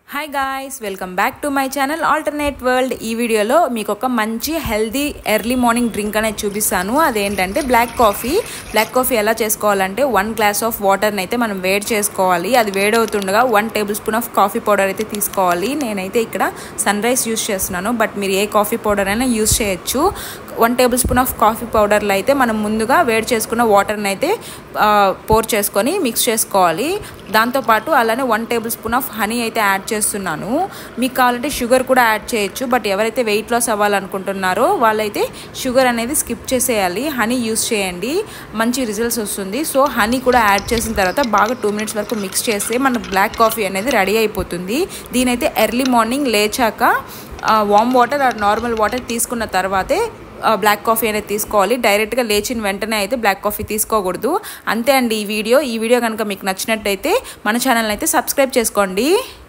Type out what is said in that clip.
hi guys welcome back to my channel alternate world ఈ వీడియోలో మీకు ఒక మంచి హెల్దీ ఎర్లీ మార్నింగ్ డ్రింక్ అనేది చూపిస్తాను అదేంటంటే బ్లాక్ కాఫీ బ్లాక్ కాఫీ ఎలా చేసుకోవాలంటే వన్ గ్లాస్ ఆఫ్ వాటర్ని అయితే మనం వేడి చేసుకోవాలి అది వేడవుతుండగా one tablespoon of coffee powder అయితే తీసుకోవాలి నేనైతే ఇక్కడ సన్ రైస్ యూస్ చేస్తున్నాను బట్ మీరు ఏ కాఫీ పౌడర్ అయినా యూస్ చేయొచ్చు one tablespoon of coffee పౌడర్లో అయితే మనం ముందుగా వేడి చేసుకున్న వాటర్ని అయితే పోర్ చేసుకొని మిక్స్ చేసుకోవాలి దాంతోపాటు అలానే one tablespoon of honey అయితే యాడ్ చేస్తున్నాను మీకు కావాలంటే షుగర్ కూడా యాడ్ చేయొచ్చు బట్ ఎవరైతే వెయిట్ లాస్ అవ్వాలనుకుంటున్నారో వాళ్ళైతే షుగర్ అనేది స్కిప్ చేసేయాలి హనీ యూస్ చేయండి మంచి రిజల్ట్స్ వస్తుంది సో హనీ కూడా యాడ్ చేసిన తర్వాత బాగా టూ మినిట్స్ వరకు మిక్స్ చేస్తే మన బ్లాక్ కాఫీ అనేది రెడీ అయిపోతుంది దీనైతే ఎర్లీ మార్నింగ్ లేచాక warm water or normal water తీసుకున్న తర్వాతే బ్లాక్ కాఫీ అనేది తీసుకోవాలి డైరెక్ట్గా లేచిన వెంటనే అయితే బ్లాక్ కాఫీ తీసుకోకూడదు అంతే అండి ఈ వీడియో ఈ వీడియో కనుక మీకు నచ్చినట్టయితే మన ఛానల్ అయితే సబ్స్క్రైబ్ చేసుకోండి